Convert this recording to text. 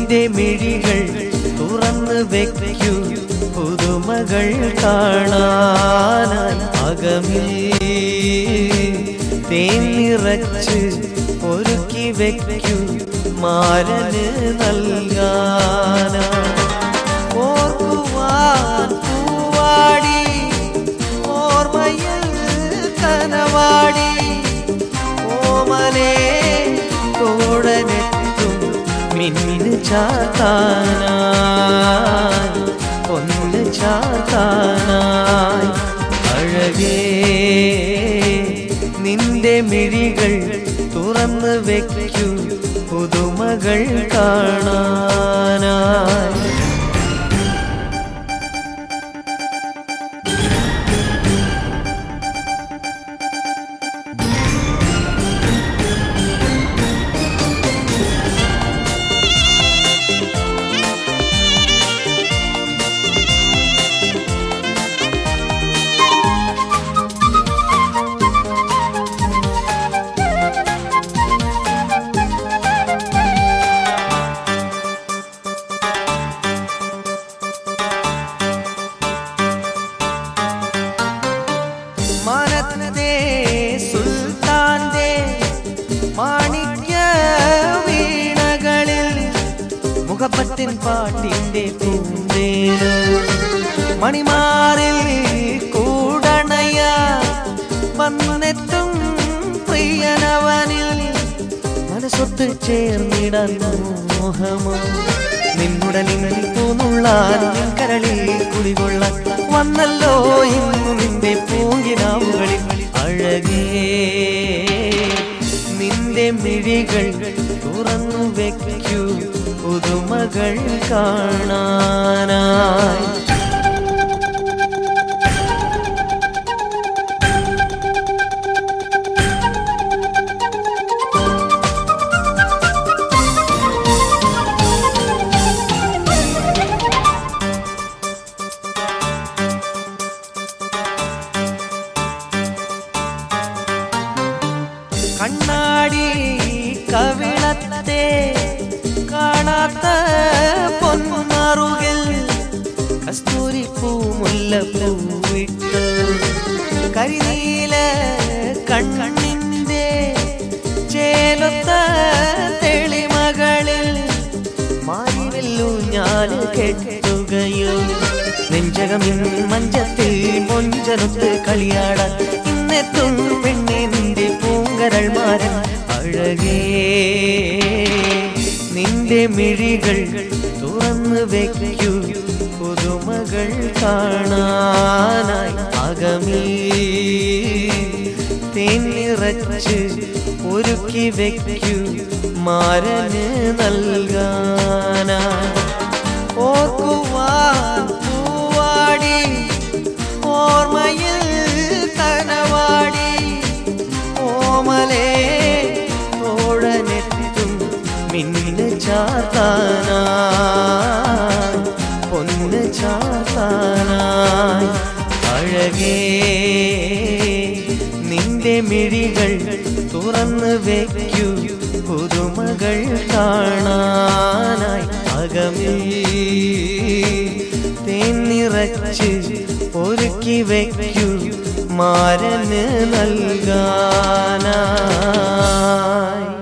നിന്റെ മിഴികൾ തുറന്നു വെക്കൂ പുതുമകൾ കാണാനായി അകമിൽ തേനിറച്ച് ഒരുക്കി വെക്കൂ മാരന് നൽകാനായി ഓർക്കുവാൻ പൂവാടി ഓർമ്മയിൽ കനവാടി ഓമലേ തോടനെത്തും മിന്നു ചാത്താനായി ഒന്ന് ചാത്താനായി അഴകേ നിന്റെ മിഴികൾ തുറന്നു വെക്കൂ പുതുമകൾ കാണാനായി മനത്തെ സുൽത്താന്റെ മാണിക്യ വീണകളിൽ മുഖപ്പത്തിൻ പാട്ടിന്റെ പൂന്തേന് മണിമാറിൽ കൂടണയ വന്നെത്തും പ്രിയനവനിൽ മനസ്സൊത്ത് ചേർന്നിടാൻ മോഹമോ നിന്നുടലിൽ പൂന്നുള്ളാൻ നിൻ കരളിൽ കുടികൊള്ളാൻ വന്നല്ലോ ഇന്നു നിന്റെ പൂങ്കിനാവുകളിൽ അഴകേ നിന്റെ മിഴികൾ തുറന്നു വെക്കൂ പുതുമകൾ കാണാനായി കണ്ണാടി കവിളത്തെ കാണാത്ത പൊന്മാറുകിൽ കസ്തൂരി പൂമുല്ല പൂവിട്ട് കരിനീല കണ്ണിന്റെ ചേലൊത്ത തെളിമകളിൽ മാറിവെല്ലു ഞാൻ കെട്ടുകയോ നെഞ്ചകമിൻ മഞ്ചത്തിൽ മൊഞ്ചനൊത്ത് കളിയാടാൻ ഇന്നെത്തും പെണ്ണെ നിന്റെ പൂങ്കരൾ മാരൻ അഴകേ നിന്റെ മിഴികൾ തുറന്നു വെക്കൂ പുതുമകൾ കാണാനായി അകമീ തേനിറച്ച് ഒരുക്കി വെക്കൂ മാരന് നൽകാനായി ഓർക്കുവാൻ പൂവാടി ഓർമ്മയിൽ കനവാടി ഓമലേ ഓഴനെത്തും മിന്നു ചാത്താനായി പൊന്ന് ചാത്താനായി അഴകേ നിന്റെ മിഴികൾ തുറന്നു വെക്കൂ പുതുമകൾ കാണാനായി അകമേ തേനിറച്ച് ഒരുക്കി വെക്കൂ മാരന് നൽകാനായി